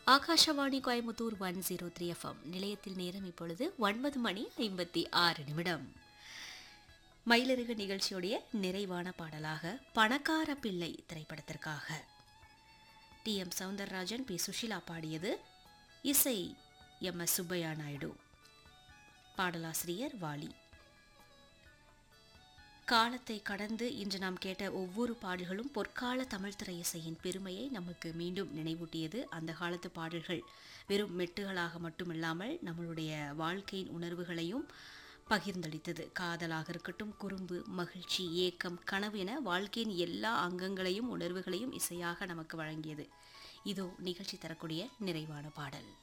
Akashvani Coimbatore one zero three FM நிலையத்தில் நேரம் இப்பொழுது ஒன்பது மணி ஐம்பத்தி ஆறு நிமிடம் மயிலருகு நிகழ்ச்சியுடைய நிறைவான பாடலாக பணக்கார பிள்ளை திரைப்படத்திற்காக T M Soundararajan P Susheela பாடியது இசை எம் எஸ் சுப்பையா நாயுடு பாடலாசிரியர் வாலி காலத்தை கடந்து இன்று நாம் கேட்ட ஒவ்வொரு பாடல்களும் பொற்கால தமிழ் திரை இசையின் பெருமையை நமக்கு மீண்டும் நினைவூட்டியது அந்த காலத்து பாடல்கள் வெறும் மெட்டுகளாக மட்டுமில்லாமல் நம்மளுடைய வாழ்க்கையின் உணர்வுகளையும் பகிர்ந்தளித்தது காதலாக இருக்கட்டும் குறும்பு மகிழ்ச்சி ஏக்கம் கனவு என வாழ்க்கையின் எல்லா அங்கங்களையும் உணர்வுகளையும் இசையாக நமக்கு வழங்கியது இதோ நிகழ்ச்சி தரக்கூடிய நிறைவான பாடல்